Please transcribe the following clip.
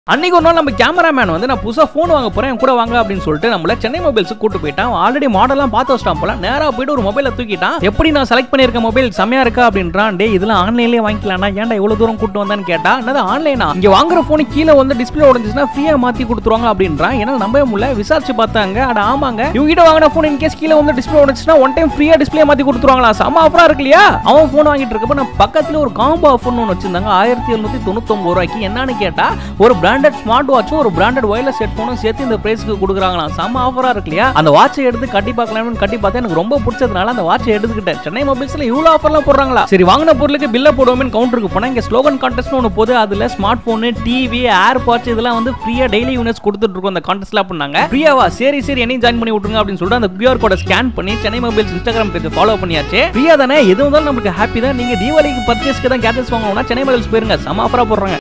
அன்னைக்கு ஒரு நாள் நம்ம கேமராமேன் வந்து நான் புதுசாக ஃபோன் வாங்க போறேன் என் கூட வாங்க அப்படின்னு சொல்லிட்டு நம்மள சென்னை மொபைல்ஸ் கூட்டு போயிட்டான் ஆல்ரெடி மாடலாம் பார்த்து வச்சிட்டான் போல நேரா போயிட்டு ஒரு மொபைலை தூக்கிட்டான் எப்படி நான் செலக்ட் பண்ணியிருக்க மொபைல் செம்மையா இருக்கா அப்படின்றான் டே இதெல்லாம் ஆன்லைன்லேயே வாங்கிக்கலாம்னா ஏன்டா இவ்வளவு தூரம் கூட்டு வந்தான்னு கேட்டா என்னது ஆன்லைனா இங்க வாங்குற போன் கீழே வந்து டிஸ்பிளே உடஞ்சிச்சுன்னா ஃப்ரீயா மாத்தி கொடுத்துருவாங்க அப்படின்றான் ஏன்னா நம்பவே முடியல விசாரிச்சு பார்த்தாங்க அட ஆமாங்க இவங்க கிட்ட வாங்கின போன் இன் கேஸ் கீழே வந்து டிஸ்பிளே உடஞ்சிச்சுன்னா ஒன் டைம் ஃப்ரீயா டிஸ்பிளே மாத்தி கொடுத்துருவாங்களா செம்ம ஆஃபரா இருக்கு இல்லையா அவன் போன் வாங்கிட்டு இருக்கப்ப நான் பக்கத்துல ஒரு காம்போ ஆஃபர் ஒன்று வச்சிருந்தாங்க ஆயிரத்தி எழுநூத்தி தொண்ணூத்தொம்பது ரூபாய்க்கு என்னன்னு கேட்டா ஒரு பிராண்டட் ஸ்மார்ட் வாட்சும் ஒரு பிராண்டட் ஒயர்லெஸ் ஹெட்ஃபோனும் சேர்த்து இந்த பிரைஸ்க்கு கொடுக்குறாங்களாம் செம்ம ஆஃபரா இருக்கு இல்லையா அந்த வாட்சை எடுத்து கட்டி பார்க்கலாம்னு கட்டி பார்த்தா எனக்கு ரொம்ப பிடிச்சதுனால அந்த வாட்சை எடுத்துக்கிட்டேன் சென்னை மொபைல்ஸ்ல இவ்வளோ ஆஃபர்லாம் போடுறாங்களா சரி வாங்கின பொருளுக்கு பில்ல போடுவோம்னு கவுண்டருக்கு போனா இங்க ஸ்லோகன் கான்டெஸ்ட் ஒன்று போது அதுல smart phone TV AirPods இதெல்லாம் வந்து ஃப்ரீயா டெய்லி யூனிட்ஸ் கொடுத்துட்டு இருக்கோம் அந்த கான்டெஸ்ட்லாம் பண்ணாங்க ஃப்ரீயாவா சரி சரி என்னையும் ஜாயின் பண்ணி விட்டுருங்க அப்படின்னு சொல்லிட்டு அந்த கியூஆர் கோட ஸ்கேன் பண்ணி Chennai mobiles Instagram page follow பண்ணியாச்சு ஃப்ரீயா தானே எது வந்தாலும் நமக்கு ஹாப்பி தான் நீங்க தீபாவளிக்கு பர்ச்சேஸ்க்கு தான் கேஜெட்ஸ் வாங்கணும்னா சென்னை மொபைல்ஸ் போயிருங்க செம ஆஃபரா போடுறாங்க